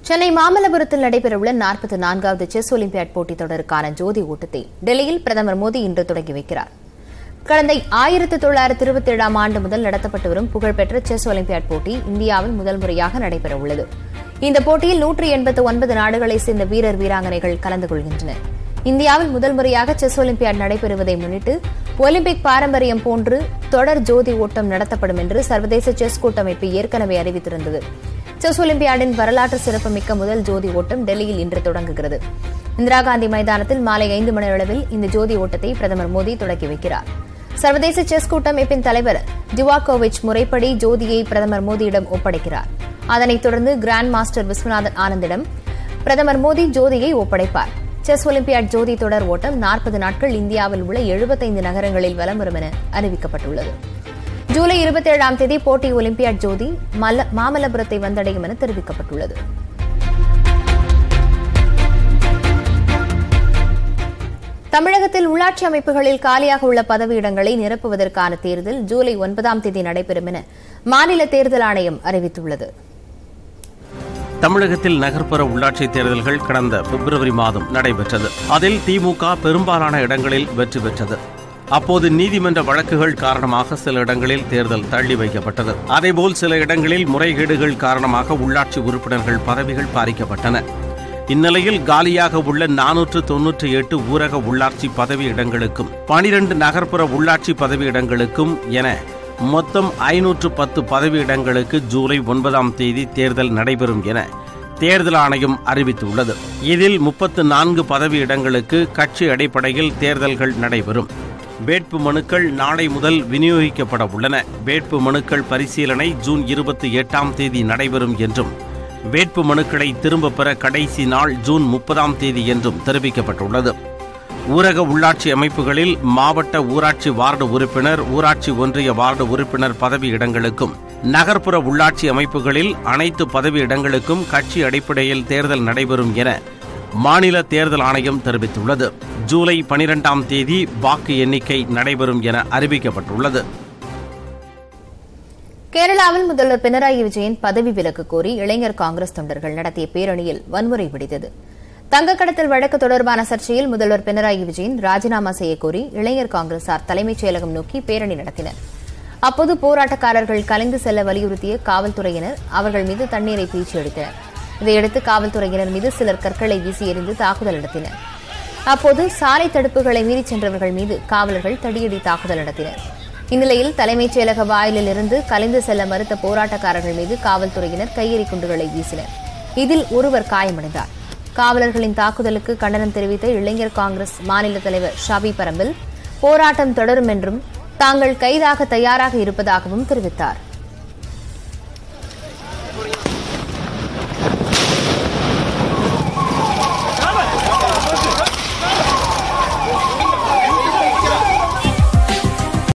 சென்னை மாமல்லபுரத்தில் நடைபெறவுள்ள நாற்பத்தி நான்காவது செஸ் ஒலிம்பியாட் போட்டித் தொடருக்கான ஜோதி ஓட்டத்தை டெல்லியில் பிரதமர் மோடி இன்று தொடங்கி வைக்கிறார் கடந்த ஆயிரத்து தொள்ளாயிரத்து இருபத்தி ஏழாம் ஆண்டு முதல் நடத்தப்பட்டு வரும் புகழ்பெற்ற செஸ் ஒலிம்பியாட் போட்டி இந்தியாவில் முதல் முறையாக நடைபெறவுள்ளது இந்த போட்டியில் நூற்றி எண்பத்து ஒன்பது நாடுகளைச் சேர்ந்த வீரர் வீராங்கனைகள் கலந்து கொள்கின்றனர் இந்தியாவில் முதல் முறையாக செஸ் ஒலிம்பியாட் நடைபெறுவதை முன்னிட்டு ஒலிம்பிக் பாரம்பரியம் போன்று தொடர் ஜோதி ஓட்டம் நடத்தப்படும் என்று சர்வதேச செஸ் கூட்டமைப்பு ஏற்கனவே அறிவித்திருந்தது செஸ் ஒலிம்பியாடின் வரலாற்று சிறப்புமிக்க முதல் ஜோதி ஓட்டம் டெல்லியில் இன்று தொடங்குகிறது இந்திரா காந்தி மைதானத்தில் மாலை ஐந்து மணி அளவில் இந்த ஜோதி ஓட்டத்தை பிரதமர் மோடி தொடங்கி வைக்கிறார் சர்வதேச செஸ் கூட்டமைப்பின் தலைவர் டிவாகோவிச் முறைப்படி ஜோதியை பிரதமர் மோடியிடம் ஒப்படைக்கிறார் அதனைத் தொடர்ந்து கிராண்ட் மாஸ்டர் விஸ்வநாதன் ஆனந்திடம் பிரதமர் மோடி ஜோதியை ஒப்படைப்பார் செஸ் ஒலிம்பியாட் ஜோதி தொடர் ஓட்டம் நாற்பது நாட்கள் இந்தியாவில் உள்ள எழுபத்தைந்து நகரங்களில் வலம் வரும் என அறிவிக்கப்பட்டுள்ளது ஜூலை இருபத்தி ஏழாம் தேதி போட்டி ஒலிம்பியாட் ஜோதி மல்ல- மாமல்லபுரத்தை வந்தடையும் என தெரிவிக்கப்பட்டுள்ளது தமிழகத்தில் உள்ளாட்சி அமைப்புகளில் காலியாக உள்ள பதவியிடங்களை நிரப்புவதற்கான தேர்தல் ஜூலை ஒன்பதாம் தேதி நடைபெறும் என மாநில தேர்தல் ஆணையம் அறிவித்துள்ளது தமிழகத்தில் நகர்ப்புற உள்ளாட்சி தேர்தல்கள் கடந்த பிப்ரவரி மாதம் நடைபெற்றது அதில் திமுக பெரும்பாலான இடங்களில் வெற்றி பெற்றது அப்போது நீதிமன்ற வழக்குகள் காரணமாக சில இடங்களில் தேர்தல் தள்ளி வைக்கப்பட்டது அதேபோல் சில இடங்களில் முறைகேடுகள் காரணமாக உள்ளாட்சி உறுப்பினர்கள் பதவிகள் பாதிக்கப்பட்டன இந்நிலையில் காலியாக உள்ள நானூற்று தொன்னூற்றி எட்டு ஊரக உள்ளாட்சி பதவி இடங்களுக்கும் பனிரெண்டு நகர்ப்புற உள்ளாட்சி பதவி இடங்களுக்கும் என மொத்தம் ஐநூற்று பத்து பதவி இடங்களுக்கு ஜூலை ஒன்பதாம் தேதி தேர்தல் நடைபெறும் என தேர்தல் ஆணையம் அறிவித்துள்ளது இதில் முப்பத்து நான்கு பதவி இடங்களுக்கு கட்சி அடிப்படையில் தேர்தல்கள் நடைபெறும் வேட்பு மனுக்கள் நாளை முதல் விநியோகிக்கப்பட உள்ளன வேட்பு மனுக்கள் பரிசீலனை ஜூன் இருபத்தி எட்டாம் தேதி நடைபெறும் என்றும் வேட்பு மனுக்களை திரும்பப் பெற கடைசி நாள் ஜூன் முப்பதாம் தேதி என்றும் தெரிவிக்கப்பட்டுள்ளது ஊரக உள்ளாட்சி அமைப்புகளில் மாவட்ட ஊராட்சி வார்டு உறுப்பினர் ஊராட்சி ஒன்றிய வார்டு உறுப்பினர் பதவி இடங்களுக்கும் நகர்ப்புற உள்ளாட்சி அமைப்புகளில் அனைத்து பதவி இடங்களுக்கும் கட்சி அடிப்படையில் தேர்தல் நடைபெறும் என மாநில தேர்தல் ஆணையம் தெரிவித்துள்ளது ஜூலை பனிரெண்டாம் தேதி வாக்கு எண்ணிக்கை நடைபெறும் என அறிவிக்கப்பட்டுள்ளது கேரளாவில் முதல்வர் பினராயி விஜயன் பதவி விலக்கு கோரி இளைஞர் காங்கிரஸ் தொண்டர்கள் நடத்திய பேரணியில் வன்முறை வெடித்தது தங்கக் கடத்தல் வழக்கு தொடர்பான சர்ச்சையில் முதல்வர் பினராயி விஜயன் ராஜினாமா செய்யக்கோரி இளைஞர் காங்கிரசார் தலைமைச் செயலகம் நோக்கி பேரணி நடத்தினர் அப்போது போராட்டக்காரர்கள் கலைந்து செல்ல வலியுறுத்திய காவல்துறையினர் அவர்கள் மீது தண்ணீரை பீச்சி அடித்தனர் இதையடுத்து காவல்துறையினர் மீது சிலர் கற்களை வீசி எறிந்து தாக்குதல் நடத்தினர் அப்போது சாலை தடுப்புகளை மீறிச் சென்றவர்கள் மீது காவலர்கள் தடியடி தாக்குதல் நடத்தினர் இந்நிலையில் தலைமைச் செயலக வாயிலில் இருந்து கலைந்து செல்ல மறுத்த போராட்டக்காரர்கள் மீது காவல்துறையினர் கையெறி குண்டுகளை வீசினர் இதில் ஒருவர் காயமடைந்தார் காவலர்களின் தாக்குதலுக்கு கண்டனம் தெரிவித்த இளைஞர் காங்கிரஸ் மாநில தலைவர் ஷாபி பரம்பில் போராட்டம் தொடரும் என்றும் தாங்கள் கைதாக தயாராக இருப்பதாகவும் தெரிவித்தார்